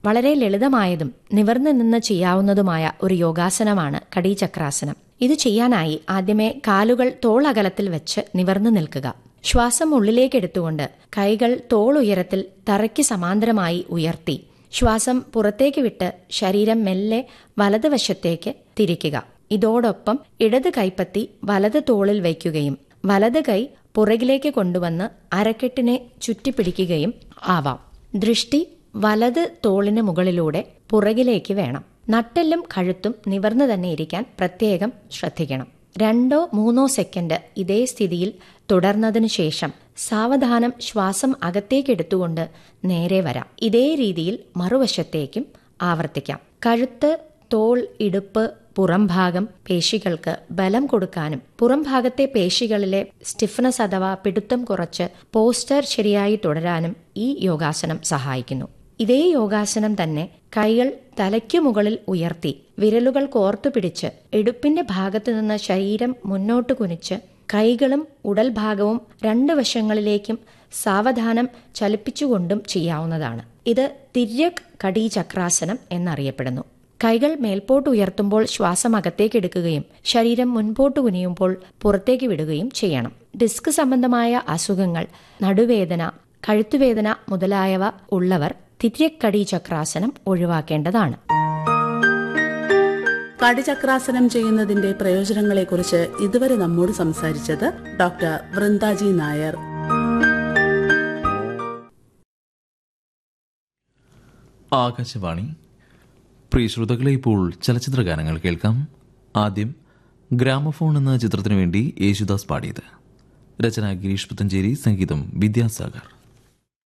വളരെ ലളിതമായതും നിവർന്നു നിന്ന് ചെയ്യാവുന്നതുമായ ഒരു യോഗാസനമാണ് കടീചക്രാസനം ഇത് ചെയ്യാനായി ആദ്യമേ കാലുകൾ തോളകലത്തിൽ വെച്ച് നിവർന്നു നിൽക്കുക ശ്വാസം ഉള്ളിലേക്ക് എടുത്തുകൊണ്ട് കൈകൾ തോളുയരത്തിൽ തറയ്ക്ക് സമാന്തരമായി ഉയർത്തി ശ്വാസം പുറത്തേക്ക് വിട്ട് ശരീരം മെല്ലെ വലതുവശത്തേക്ക് തിരിക്കുക ഇതോടൊപ്പം ഇടത് കൈപ്പത്തി വലത് തോളിൽ വയ്ക്കുകയും വലത് കൈ പുറകിലേക്ക് കൊണ്ടുവന്ന് അരക്കെട്ടിനെ ചുറ്റിപ്പിടിക്കുകയും ആവാം ദൃഷ്ടി വലത് തോളിന് മുകളിലൂടെ പുറകിലേക്ക് വേണം നട്ടെല്ലും കഴുത്തും നിവർന്നു തന്നെ ഇരിക്കാൻ പ്രത്യേകം ശ്രദ്ധിക്കണം രണ്ടോ മൂന്നോ സെക്കൻഡ് ഇതേ സ്ഥിതിയിൽ തുടർന്നതിനു ശേഷം സാവധാനം ശ്വാസം അകത്തേക്കെടുത്തുകൊണ്ട് നേരെ വരാം ഇതേ രീതിയിൽ മറുവശത്തേക്കും ആവർത്തിക്കാം കഴുത്ത് തോൾ ഇടുപ്പ് പുറംഭാഗം പേശികൾക്ക് ബലം കൊടുക്കാനും പുറംഭാഗത്തെ പേശികളിലെ സ്റ്റിഫ്നസ് അഥവാ പിടുത്തം കുറച്ച് പോസ്റ്റർ ശരിയായി തുടരാനും ഈ യോഗാസനം സഹായിക്കുന്നു ഇതേ യോഗാസനം തന്നെ കൈകൾ തലയ്ക്കു മുകളിൽ ഉയർത്തി വിരലുകൾ കോർത്തു പിടിച്ച് ഇടുപ്പിന്റെ ഭാഗത്തു നിന്ന് ശരീരം മുന്നോട്ട് കുനിച്ച് കൈകളും ഉടൽ ഭാഗവും രണ്ട് വശങ്ങളിലേക്കും സാവധാനം ചലിപ്പിച്ചുകൊണ്ടും ചെയ്യാവുന്നതാണ് ഇത് തിര്യക് കടീ ചക്രാസനം എന്നറിയപ്പെടുന്നു കൈകൾ മേൽപോട്ട് ഉയർത്തുമ്പോൾ ശ്വാസം അകത്തേക്ക് എടുക്കുകയും ശരീരം മുൻപോട്ട് കുനിയുമ്പോൾ പുറത്തേക്ക് വിടുകയും ചെയ്യണം ഡിസ്ക് സംബന്ധമായ അസുഖങ്ങൾ നടുവേദന കഴുത്തുവേദന മുതലായവ ഉള്ളവർ തിര്യക്കടി ചക്രാസനം ഒഴിവാക്കേണ്ടതാണ് കടിചക്രാസനം ചെയ്യുന്നതിന്റെ പ്രയോജനങ്ങളെക്കുറിച്ച് ഇതുവരെ നമ്മോട് സംസാരിച്ചത് ഡോക്ടർ വൃന്ദാജി നായർ ആകാശവാണി പ്രിയ ശ്രോതാക്കളെ ഇപ്പോൾ ചലച്ചിത്ര ഗാനങ്ങൾ കേൾക്കാം ആദ്യം ഗ്രാമഫോൺ എന്ന ചിത്രത്തിനു വേണ്ടി യേശുദാസ് പാടിയത് രചന ഗിരീഷ് പുത്തഞ്ചേരി സംഗീതം വിദ്യാസാഗർ